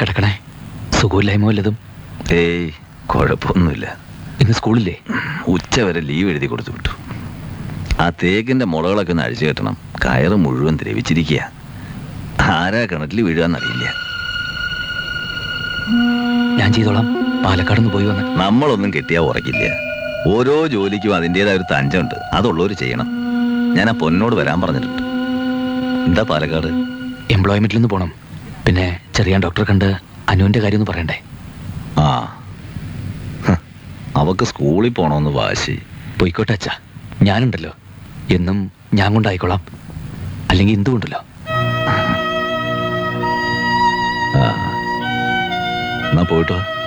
കിടക്കണേ സുഖമില്ലായ്മ വല്ലതും ഏയ് കുഴപ്പമൊന്നുമില്ല ഇന്ന് സ്കൂളില്ലേ ഉച്ച വരെ ലീവ് എഴുതി കൊടുത്തു വിട്ടു ആ തേക്കിന്റെ മുളകളൊക്കെ ഒന്ന് അഴിച്ചു കെട്ടണം കയറ് മുഴുവൻ ദ്രവിച്ചിരിക്കുക ആരാ കിണറ്റിൽ വീഴുകയെന്നറിയില്ല ഞാൻ ചെയ്തോളാം പാലക്കാട് നിന്ന് പോയി വന്ന് നമ്മളൊന്നും കെട്ടിയാൽ ഉറക്കില്ല ഓരോ ജോലിക്കും അതിൻ്റെതായ ഒരു തഞ്ചമുണ്ട് അതുള്ളവർ ചെയ്യണം ഞാൻ ആ പൊന്നോട് വരാൻ പറഞ്ഞിട്ടുണ്ട് എന്താ പാലക്കാട് എംപ്ലോയ്മെന്റിൽ നിന്ന് പോണം പിന്നെ ചെറിയ ഡോക്ടറെ കണ്ട് അനുവിന്റെ കാര്യം ഒന്ന് പറയണ്ടേ ആ ഹ്, അവക്ക് സ്കൂളിൽ പോണമെന്ന് വാശി പോയിക്കോട്ടെ അച്ഛാ ഞാനുണ്ടല്ലോ എന്നും ഞാൻ കൊണ്ടായിക്കോളാം അല്ലെങ്കിൽ എന്തുകൊണ്ടല്ലോ ആ എന്നാ പോയിട്ടോ